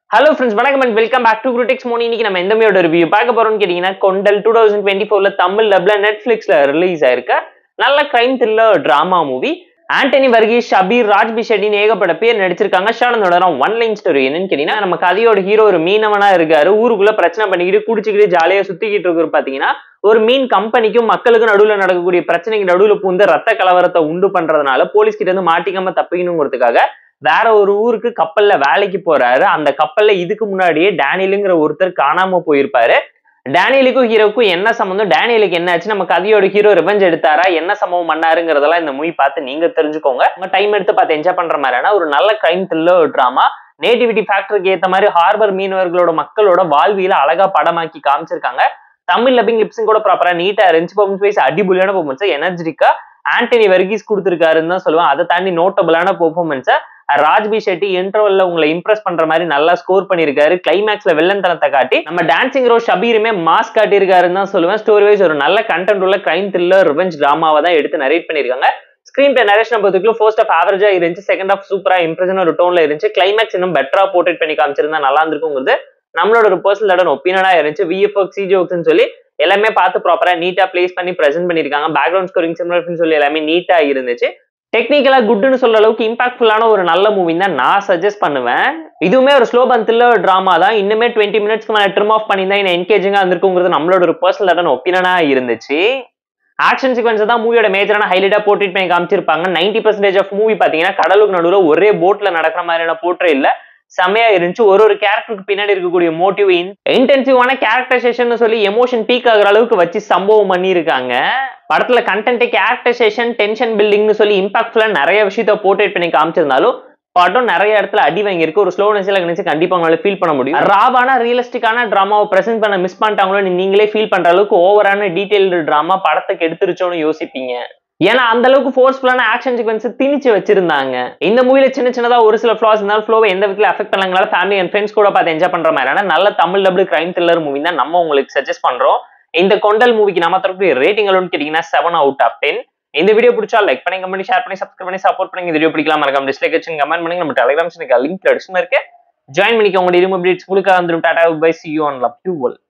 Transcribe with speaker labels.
Speaker 1: hello friends வணக்கம் and welcome back to குருடெக்ஸ் மோனி இன்னைக்கு நம்ம எந்த மாதிரியோட ரிவ்யூ பார்க்க போறோம்னு கேட்டீங்கன்னா கொண்டல் டூ தௌசண்ட் டுவெண்ட்டி ஃபோர்ல தமிழ் டப்ல நெட்ஃபிளிக்ஸ்ல ரிலீஸ் ஆயிருக்க நல்ல crime thriller drama movie Antony Varghese Shabeer Raj B ஷெட்டின்னு ஏகப்பட்ட பேர் நடிச்சிருக்காங்க ஷானந்தோட ஒன் லைன் ஸ்டோரி என்னன்னு கேட்டீங்கன்னா நம்ம கதையோட ஹீரோ ஒரு மீனவனா இருக்காரு ஊருக்குள்ள பிரச்சனை பண்ணிக்கிட்டு குடிச்சுக்கிட்டு ஜாலியா சுத்திக்கிட்டு இருக்கிற பாத்தீங்கன்னா ஒரு மீன் கம்பெனிக்கும் மக்களுக்கும் நடுவுல நடக்கக்கூடிய பிரச்சனைக்கு நடுவுல பூந்து ரத்த கலவரத்தை உண்டு பண்றதுனால போலீஸ் கிட்ட இருந்து மாட்டிக்காம தப்பிக்கணுங்கிறதுக்காக வேற ஒரு ஊருக்கு கப்பல்ல வேலைக்கு போறாரு அந்த கப்பல்ல இதுக்கு முன்னாடியே டேனியலுங்கிற ஒருத்தர் காணாம போயிருப்பாரு டேனியலுக்கும் ஹீரோக்கும் என்ன சம்மந்தம் டேனியலுக்கு என்ன ஆச்சு நம்ம கதையோட ஹீரோ ரிவெஞ்ச் எடுத்தாரா என்ன சம்பவம் பண்ணாருங்கிறதெல்லாம் இந்த மூவி பார்த்து நீங்க தெரிஞ்சுக்கோங்க உங்க டைம் எடுத்து பார்த்து என்ஜாய் பண்ற மாதிரியான ஒரு நல்ல கிரைம் த்ரில்லர் ட்ராமா நேட்டிவிட்டி ஃபேக்டருக்கு ஏத்த மாதிரி ஹார்பர் மீனவர்களோட மக்களோட வாழ்வியல அழகா படமாக்கி காமிச்சிருக்காங்க தமிழ் லப்பிங் லிப்ஸிங் கூட ப்ராப்பரா நீட்டா இருந்துச்சு பர்ஃபார்மன்ஸ் வைஸ் அடிபொலியான பர்ஃபார்மன்ஸ் எனர்ஜிட்டிக்கா ஆண்டனி வர்கீஸ் கொடுத்துருக்காருன்னு தான் சொல்லுவேன் அதை தாண்டி நோட்டபிளான பெர்ஃபார்மன்ஸை ராஜ்பி ஷெட்டி இன்டர்வல்ல உங்களை இம்ப்ரெஸ் பண்ற மாதிரி நல்லா ஸ்கோர் பண்ணிருக்காரு கிளைமேக்ஸ்ல வெள்ளந்தனத்தை காட்டி நம்ம டான்சிங் ரோ ஷபீருமே மாஸ் காட்டியிருக்காருன்னு தான் சொல்லுவேன் ஸ்டோரி வைஸ் ஒரு நல்ல கண்டென்ட் உள்ள கிரைம் த்ரில்லர் ரிவெஞ்ச் டிராமாவை தான் எடுத்து நரேட் பண்ணிருக்காங்க ஸ்கிரீன் பிளே நரேஷன் பொறுத்துக்கு ஃபர்ஸ்ட் ஆஃப் ஆவரேஜா இருந்துச்சு செகண்ட் ஆஃப் சூப்பரா இம்ப்ரெஷன் ஒரு டோன்ல இருந்துச்சு கிளைமேக்ஸ் இன்னும் பெட்டரா போர்ட்ரேட் பண்ணி காமிச்சிருந்தா நல்லா இருந்திருக்குங்கிறது நம்மளோட ஒரு பர்சனல் இடம் ஒப்பீனியனா இருந்துச்சு விஎஃப்எக்ஸ் சிஜிஓக்ஸ்னு சொல்லி எல்லாமே பார்த்து ப்ராப்பரா நீட்டா பிளேஸ் பண்ணி பிரசென்ட் பண்ணிருக்காங்க பேக்ரவுண்ட் ஸ்கோரிங் சிம்லர் சொல்லி எல்லாமே நீட்டா இருந்துச்சு டெக்னிக்கலா குட்னு சொல்ற அளவுக்கு இம்பாக்ட்ஃபுல்லான ஒரு நல்ல மூவி தான் நான் சஜஸ்ட் பண்ணுவேன் இதுவுமே ஒரு ஸ்லோ பந்தில் ட்ராமா தான் இன்னுமே டுவெண்ட்டி மினிட்ஸ்க்கு மேலே ட்ரிம் ஆஃப் பண்ணி தான் என்கேஜிங்கா இருந்திருக்குங்கிறது நம்மளோட ஒரு பர்சனல் இடம் ஒப்பீனியனா இருந்துச்சு ஆக்ஷன் சீக்வன்ஸ் தான் மூவியோட மேஜரான ஹைலைட்டா போர்ட்ரேட் பண்ணி காமிச்சிருப்பாங்க நைன்டி பர்சன்டேஜ் ஆஃப் மூவி பாத்தீங்கன்னா கடலுக்கு நடுவில் ஒரே போட்ல நடக்கிற மாதிரியான போர்ட்ரே இல்ல செம்மையா இருந்துச்சு ஒரு ஒரு கேரக்டருக்கு பின்னாடி இருக்கக்கூடிய மோட்டிவ் இன்டென்சிவான கேரக்டரைசேஷன் சொல்லி எமோஷன் பீக் ஆகுற அளவுக்கு வச்சு சம்பவம் பண்ணியிருக்காங்க படத்துல கண்டென்ட் கேரக்டரைசேஷன் டென்ஷன் பில்டிங்னு சொல்லி இம்பாக்ட்ஃபுல்லா நிறைய விஷயத்த போர்ட்ரேட் பண்ணி காமிச்சிருந்தாலும் படம் நிறைய இடத்துல அடி வாங்கியிருக்கு ஒரு ஸ்லோனஸ் நினைச்சு கண்டிப்பா உங்களால ஃபீல் பண்ண முடியும் ராவான ரியலிஸ்டிக்கான டிராமாவை பிரசென்ட் பண்ண மிஸ் பண்ணிட்டாங்களோ நீங்களே ஃபீல் பண்ற அளவுக்கு ஓவரான டீடைல்டு டிராமா படத்துக்கு எடுத்துருச்சோன்னு யோசிப்பீங்க ஏன்னா அந்த அளவுக்கு ஃபோர்ஸ்ஃபுல்லான ஆக்ஷன் சீக்வன்ஸ் திணிச்சு வச்சிருந்தாங்க இந்த மூவில சின்ன சின்னதா ஒரு சில ஃபிளாஸ் இருந்தாலும் ஃப்ளோவை எந்த விதத்துல அஃபெக்ட் பண்ணலங்களால ஃபேமிலி அண்ட் ஃப்ரெண்ட்ஸ் கூட பார்த்து என்ஜாய் பண்ற மாதிரியான நல்ல Tamil double crime thriller movie தான் நம்ம உங்களுக்கு சஜஸ்ட் பண்றோம் இந்த கொண்டல் மூவிக்கு நம்ம தரப்பு ரேட்டிங் எவ்வளோன்னு கேட்டீங்கன்னா செவன் அவுட் ஆஃப் டென் இந்த வீடியோ பிடிச்சா லைக் பண்ணி கமெண்ட் ஷேர் பண்ணி சப்ஸ்கிரைப் பண்ணி சப்போர்ட் பண்ணி இந்த வீடியோ பிடிக்கலாம் மறக்காம டிஸ்லைக் வச்சு கமெண்ட் பண்ணி நம்ம டெலிகிராம் சேனலுக்கு லிங்க் டிஸ்கிரிப்ஷன் இருக்கு ஜாயின் பண்ணிக்கோங்க இரும்பு அப்டேட்ஸ் உங்களுக்கு வந்துடும் டாடா bye see you on love you